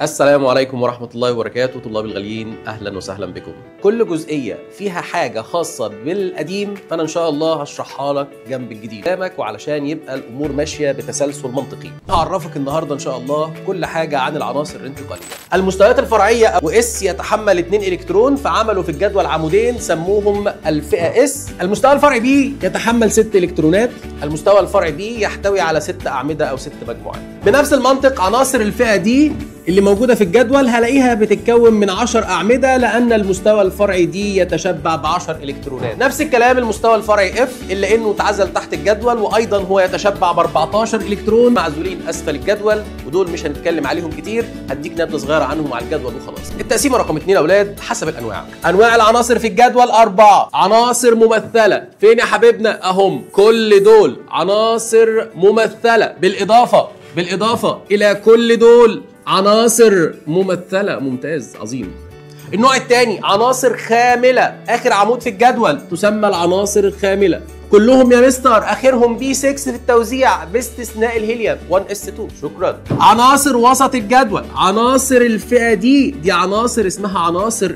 السلام عليكم ورحمة الله وبركاته طلاب الغاليين أهلا وسهلا بكم كل جزئية فيها حاجة خاصة بالقديم فأنا إن شاء الله هشرحها لك جنب الجديد قدامك وعلشان يبقى الأمور ماشية بتسلسل منطقي هعرفك النهاردة إن شاء الله كل حاجة عن العناصر الانتقالية المستويات الفرعية واس يتحمل 2 إلكترون فعملوا في الجدول عمودين سموهم الفئة اس المستوى الفرعي بي يتحمل 6 إلكترونات المستوى الفرعي بي يحتوي على 6 أعمدة أو 6 مجموعات بنفس المنطق عناصر الفئة دي اللي موجوده في الجدول هلاقيها بتتكون من 10 اعمده لان المستوى الفرعي دي يتشبع ب 10 الكترونات نفس الكلام المستوى الفرعي اف الا انه اتعزل تحت الجدول وايضا هو يتشبع ب 14 الكترون معزولين اسفل الجدول ودول مش هنتكلم عليهم كتير هديك نبذه صغيره عنهم على الجدول وخلاص التقسيمه رقم 2 يا اولاد حسب الانواع انواع العناصر في الجدول اربعه عناصر ممثله فين يا حبيبنا اهم كل دول عناصر ممثله بالاضافه بالاضافه الى كل دول عناصر ممثلة ممتاز عظيم النوع الثاني عناصر خاملة آخر عمود في الجدول تسمى العناصر الخاملة كلهم يا مستر اخرهم بي 6 في التوزيع باستثناء الهيليوم 1 اس 2 شكرا عناصر وسط الجدول عناصر الفئه دي دي عناصر اسمها عناصر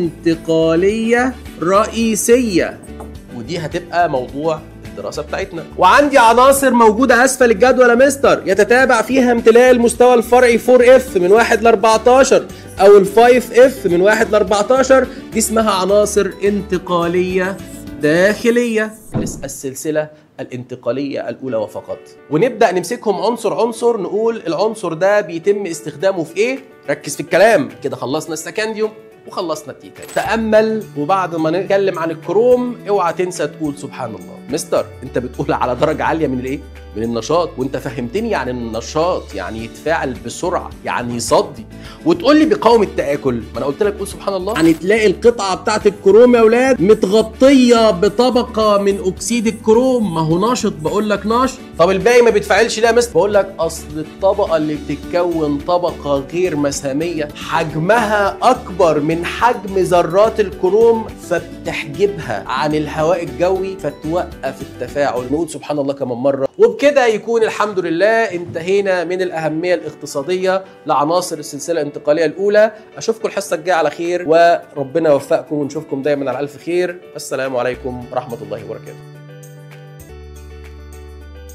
انتقاليه رئيسيه ودي هتبقى موضوع الدراسه بتاعتنا وعندي عناصر موجوده اسفل الجدول يا مستر يتتابع فيها امتلاء المستوى الفرعي 4 اف من 1 ل 14 او ال 5 اف من 1 ل 14 دي اسمها عناصر انتقاليه داخليه السلسله الانتقاليه الاولى وفقط ونبدا نمسكهم عنصر عنصر نقول العنصر ده بيتم استخدامه في ايه ركز في الكلام كده خلصنا السكنديوم وخلصنا التيتا تأمل وبعد ما نتكلم عن الكروم اوعى تنسى تقول سبحان الله مستر انت بتقول على درجة عالية من الايه من النشاط وانت فهمتني عن النشاط يعني يتفاعل بسرعة يعني يصدي وتقول لي بيقاوم التآكل ما انا قلت لك قول سبحان الله يعني تلاقي القطعة بتاعت الكروم يا اولاد متغطية بطبقة من اكسيد الكروم ما هو ناشط بقول لك ناشط طب الباقي ما بيتفاعلش ليه يا مستر بقول لك اصل الطبقة اللي بتتكون طبقة غير مسامية حجمها اكبر من حجم ذرات الكروم فبتحجبها عن الهواء الجوي فتوقف التفاعل نقول سبحان الله كمان مرة وبكده يكون الحمد لله انتهينا من الأهمية الاقتصادية لعناصر السلسلة الانتقالية الأولى أشوفكم الحصة الجاية على خير وربنا يوفقكم ونشوفكم دايما على ألف خير السلام عليكم ورحمة الله وبركاته